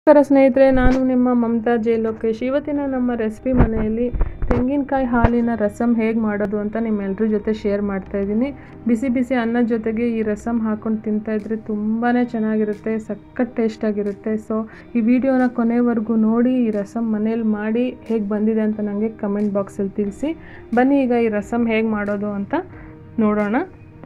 ನಮಸ್ಕಾರ ಸ್ನೇಹಿತರೆ ನಾನು ನಿಮ್ಮ ಮಮತಾ ಜೆ ಲೋಕೇಶ್ ಇವತ್ತಿನ ನಮ್ಮ ರೆಸಿಪಿ ಮನೆಯಲ್ಲಿ ತೆಂಗಿನಕಾಯಿ ಹಾಲಿನ ರಸಮ್ ಹೇಗೆ ಮಾಡೋದು ಅಂತ ನಿಮ್ಮೆಲ್ಲರ ಜೊತೆ ಶೇರ್ ಮಾಡ್ತಾ ಇದ್ದೀನಿ ಬಿಸಿ ಬಿಸಿ ಅನ್ನದ ಜೊತೆಗೆ ಈ ರಸಮ್ ಹಾಕೊಂಡು ತಿಂತಾ ಇದ್ರೆ ತುಂಬಾ ಚೆನ್ನಾಗಿರುತ್ತೆ ಸಖತ್ ಟೇಸ್ಟಾಗಿರುತ್ತೆ ಸೊ ಈ ವಿಡಿಯೋನ ಕೊನೆವರೆಗೂ ನೋಡಿ ಈ ರಸಮ್ ಮನೇಲಿ ಮಾಡಿ ಹೇಗೆ ಬಂದಿದೆ ಅಂತ ನನಗೆ ಕಮೆಂಟ್ ಬಾಕ್ಸಲ್ಲಿ ತಿಳಿಸಿ ಬನ್ನಿ ಈಗ ಈ ರಸಮ್ ಹೇಗೆ ಮಾಡೋದು ಅಂತ ನೋಡೋಣ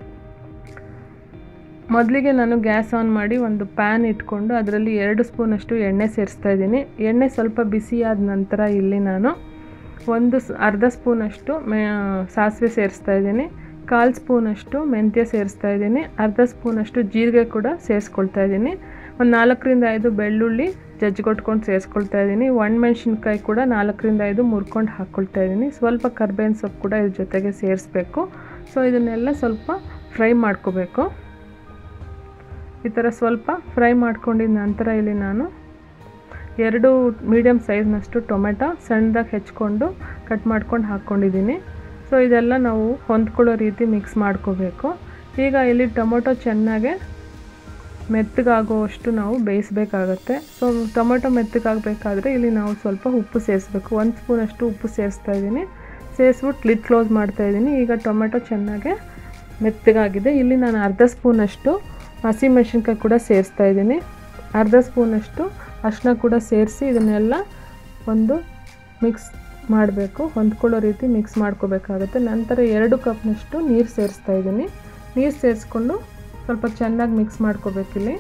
ಮೊದಲಿಗೆ ನಾನು ಗ್ಯಾಸ್ ಆನ್ ಮಾಡಿ ಒಂದು ಪ್ಯಾನ್ ಇಟ್ಕೊಂಡು ಅದರಲ್ಲಿ ಎರಡು ಸ್ಪೂನಷ್ಟು ಎಣ್ಣೆ ಸೇರಿಸ್ತಾ ಇದ್ದೀನಿ ಎಣ್ಣೆ ಸ್ವಲ್ಪ ಬಿಸಿಯಾದ ನಂತರ ಇಲ್ಲಿ ನಾನು ಒಂದು ಸ್ ಅರ್ಧ ಸ್ಪೂನಷ್ಟು ಮೆ ಸಾಸಿವೆ ಸೇರಿಸ್ತಾ ಇದ್ದೀನಿ ಕಾಲು ಸ್ಪೂನಷ್ಟು ಮೆಂತ್ಯ ಸೇರಿಸ್ತಾ ಇದ್ದೀನಿ ಅರ್ಧ ಸ್ಪೂನಷ್ಟು ಜೀರಿಗೆ ಕೂಡ ಸೇರಿಸ್ಕೊಳ್ತಾ ಇದ್ದೀನಿ ಒಂದು ನಾಲ್ಕರಿಂದ ಐದು ಬೆಳ್ಳುಳ್ಳಿ ಜಜ್ಜಿಕೊಟ್ಕೊಂಡು ಸೇರಿಸ್ಕೊಳ್ತಾ ಇದ್ದೀನಿ ಒಣಮೆಣ್ಸಿನ್ಕಾಯಿ ಕೂಡ ನಾಲ್ಕರಿಂದ ಐದು ಮುರ್ಕೊಂಡು ಹಾಕ್ಕೊಳ್ತಾ ಇದ್ದೀನಿ ಸ್ವಲ್ಪ ಕರ್ಬೇವಿನ ಸೊಪ್ಪು ಕೂಡ ಇದ್ರ ಜೊತೆಗೆ ಸೇರಿಸ್ಬೇಕು ಸೊ ಇದನ್ನೆಲ್ಲ ಸ್ವಲ್ಪ ಫ್ರೈ ಮಾಡ್ಕೋಬೇಕು ಈ ಥರ ಸ್ವಲ್ಪ ಫ್ರೈ ಮಾಡ್ಕೊಂಡಿದ ನಂತರ ಇಲ್ಲಿ ನಾನು ಎರಡು ಮೀಡಿಯಮ್ ಸೈಜ್ನಷ್ಟು ಟೊಮೆಟೊ ಸಣ್ಣದಾಗಿ ಹೆಚ್ಕೊಂಡು ಕಟ್ ಮಾಡ್ಕೊಂಡು ಹಾಕ್ಕೊಂಡಿದ್ದೀನಿ ಸೊ ಇದೆಲ್ಲ ನಾವು ಹೊಂದ್ಕೊಳ್ಳೋ ರೀತಿ ಮಿಕ್ಸ್ ಮಾಡ್ಕೋಬೇಕು ಈಗ ಇಲ್ಲಿ ಟೊಮೊಟೊ ಚೆನ್ನಾಗೆ ಮೆತ್ತಗಾಗುವಷ್ಟು ನಾವು ಬೇಯಿಸ್ಬೇಕಾಗತ್ತೆ ಸೊ ಟೊಮೊಟೊ ಮೆತ್ತಗಾಗಬೇಕಾದ್ರೆ ಇಲ್ಲಿ ನಾವು ಸ್ವಲ್ಪ ಉಪ್ಪು ಸೇರಿಸ್ಬೇಕು ಒಂದು ಸ್ಪೂನಷ್ಟು ಉಪ್ಪು ಸೇರಿಸ್ತಾ ಇದ್ದೀನಿ ಸೇರಿಸ್ಬಿಟ್ಟು ಲಿಡ್ ಕ್ಲೋಸ್ ಮಾಡ್ತಾ ಇದ್ದೀನಿ ಈಗ ಟೊಮೆಟೊ ಚೆನ್ನಾಗೆ ಮೆತ್ತಗಾಗಿದೆ ಇಲ್ಲಿ ನಾನು ಅರ್ಧ ಸ್ಪೂನಷ್ಟು ಹಸಿಮೆಣ್ಸಿನ್ಕಾಯಿ ಕೂಡ ಸೇರಿಸ್ತಾ ಇದ್ದೀನಿ ಅರ್ಧ ಸ್ಪೂನಷ್ಟು ಅರಿಶಿನ ಕೂಡ ಸೇರಿಸಿ ಇದನ್ನೆಲ್ಲ ಒಂದು ಮಿಕ್ಸ್ ಮಾಡಬೇಕು ಹೊಂದ್ಕೊಳ್ಳೋ ರೀತಿ ಮಿಕ್ಸ್ ಮಾಡ್ಕೋಬೇಕಾಗುತ್ತೆ ನಂತರ ಎರಡು ಕಪ್ನಷ್ಟು ನೀರು ಸೇರಿಸ್ತಾ ಇದ್ದೀನಿ ನೀರು ಸೇರಿಸ್ಕೊಂಡು ಸ್ವಲ್ಪ ಚೆನ್ನಾಗಿ ಮಿಕ್ಸ್ ಮಾಡ್ಕೋಬೇಕಿಲ್ಲಿ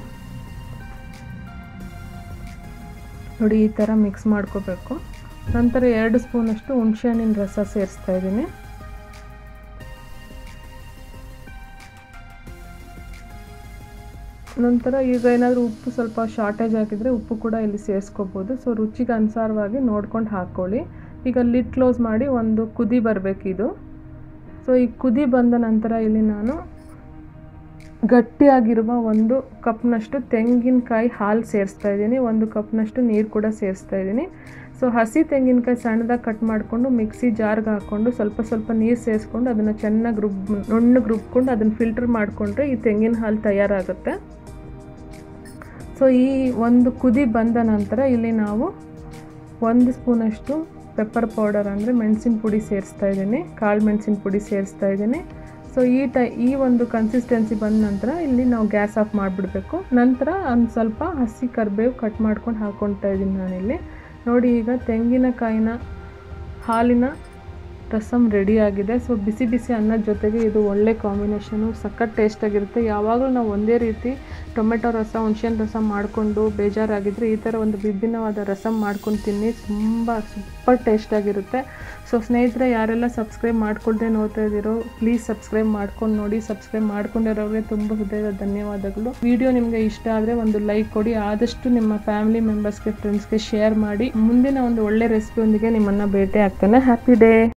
ನೋಡಿ ಈ ಥರ ಮಿಕ್ಸ್ ಮಾಡ್ಕೋಬೇಕು ನಂತರ ಎರಡು ಸ್ಪೂನಷ್ಟು ಹುಣಸೆಹಣ್ಣಿನ ರಸ ಸೇರಿಸ್ತಾ ಇದ್ದೀನಿ ನಂತರ ಈಗ ಏನಾದರೂ ಉಪ್ಪು ಸ್ವಲ್ಪ ಶಾರ್ಟೇಜ್ ಆಗಿದ್ದರೆ ಉಪ್ಪು ಕೂಡ ಇಲ್ಲಿ ಸೇರಿಸ್ಕೋಬೋದು ಸೊ ರುಚಿಗೆ ಅನುಸಾರವಾಗಿ ನೋಡ್ಕೊಂಡು ಹಾಕ್ಕೊಳ್ಳಿ ಈಗ ಲಿಡ್ ಕ್ಲೋಸ್ ಮಾಡಿ ಒಂದು ಕುದಿ ಬರಬೇಕಿದು ಸೊ ಈ ಕುದಿ ಬಂದ ನಂತರ ಇಲ್ಲಿ ನಾನು ಗಟ್ಟಿಯಾಗಿರುವ ಒಂದು ಕಪ್ನಷ್ಟು ತೆಂಗಿನಕಾಯಿ ಹಾಲು ಸೇರಿಸ್ತಾ ಇದ್ದೀನಿ ಒಂದು ಕಪ್ನಷ್ಟು ನೀರು ಕೂಡ ಸೇರಿಸ್ತಾ ಇದ್ದೀನಿ ಸೊ ಹಸಿ ತೆಂಗಿನಕಾಯಿ ಸಣ್ಣದಾಗಿ ಕಟ್ ಮಾಡಿಕೊಂಡು ಮಿಕ್ಸಿ ಜಾರ್ಗೆ ಹಾಕ್ಕೊಂಡು ಸ್ವಲ್ಪ ಸ್ವಲ್ಪ ನೀರು ಸೇರಿಸ್ಕೊಂಡು ಅದನ್ನು ಚೆನ್ನಾಗಿ ರುಬ್ ನುಣ್ಣಗೆ ರುಬ್ಕೊಂಡು ಅದನ್ನು ಫಿಲ್ಟರ್ ಮಾಡಿಕೊಂಡ್ರೆ ಈ ತೆಂಗಿನ ಹಾಲು ತಯಾರಾಗುತ್ತೆ ಸೊ ಈ ಒಂದು ಕುದಿ ಬಂದ ನಂತರ ಇಲ್ಲಿ ನಾವು ಒಂದು ಸ್ಪೂನಷ್ಟು ಪೆಪ್ಪರ್ ಪೌಡರ್ ಅಂದರೆ ಮೆಣಸಿನ ಪುಡಿ ಸೇರಿಸ್ತಾ ಇದ್ದೀನಿ ಕಾಳು ಮೆಣಸಿನ ಪುಡಿ ಸೇರಿಸ್ತಾ ಇದ್ದೀನಿ ಸೊ ಈ ಟೈ ಈ ಒಂದು ಕನ್ಸಿಸ್ಟೆನ್ಸಿ ಬಂದ ನಂತರ ಇಲ್ಲಿ ನಾವು ಗ್ಯಾಸ್ ಆಫ್ ಮಾಡಿಬಿಡ್ಬೇಕು ನಂತರ ಒಂದು ಸ್ವಲ್ಪ ಹಸಿ ಕರಿಬೇವು ಕಟ್ ಮಾಡ್ಕೊಂಡು ಹಾಕ್ಕೊಳ್ತಾ ಇದ್ದೀನಿ ನಾನಿಲ್ಲಿ ನೋಡಿ ಈಗ ತೆಂಗಿನಕಾಯಿನ ಹಾಲಿನ ರಸಮ್ ರೆಡಿ ಆಗಿದೆ ಸೊ ಬಿಸಿ ಬಿಸಿ ಅನ್ನದ ಜೊತೆಗೆ ಇದು ಒಳ್ಳೆ ಕಾಂಬಿನೇಷನು ಸಖತ್ ಟೇಸ್ಟಾಗಿರುತ್ತೆ ಯಾವಾಗಲೂ ನಾವು ಒಂದೇ ರೀತಿ ಟೊಮೆಟೊ ರಸ ಹುಣ್ಸೆಹಣ್ಣು ರಸ ಮಾಡಿಕೊಂಡು ಬೇಜಾರಾಗಿದ್ದರೆ ಈ ಥರ ಒಂದು ವಿಭಿನ್ನವಾದ ರಸಮ್ ಮಾಡ್ಕೊಂಡು ತಿನ್ನಿ ತುಂಬ ಸೂಪರ್ ಟೇಸ್ಟಾಗಿರುತ್ತೆ ಸೊ ಸ್ನೇಹಿತರೆ ಯಾರೆಲ್ಲ ಸಬ್ಸ್ಕ್ರೈಬ್ ಮಾಡ್ಕೊಳ್ದೆ ನೋಡ್ತಾ ಇದ್ದೀರೋ ಪ್ಲೀಸ್ ಸಬ್ಸ್ಕ್ರೈಬ್ ಮಾಡ್ಕೊಂಡು ನೋಡಿ ಸಬ್ಸ್ಕ್ರೈಬ್ ಮಾಡ್ಕೊಂಡಿರೋರಿಗೆ ತುಂಬ ಹೃದಯದ ಧನ್ಯವಾದಗಳು ವಿಡಿಯೋ ನಿಮಗೆ ಇಷ್ಟ ಆದರೆ ಒಂದು ಲೈಕ್ ಕೊಡಿ ಆದಷ್ಟು ನಿಮ್ಮ ಫ್ಯಾಮಿಲಿ ಮೆಂಬರ್ಸ್ಗೆ ಫ್ರೆಂಡ್ಸ್ಗೆ ಶೇರ್ ಮಾಡಿ ಮುಂದಿನ ಒಂದು ಒಳ್ಳೆ ರೆಸಿಪಿಯೊಂದಿಗೆ ನಿಮ್ಮನ್ನು ಭೇಟಿ ಆಗ್ತಾನೆ ಹ್ಯಾಪಿ ಡೇ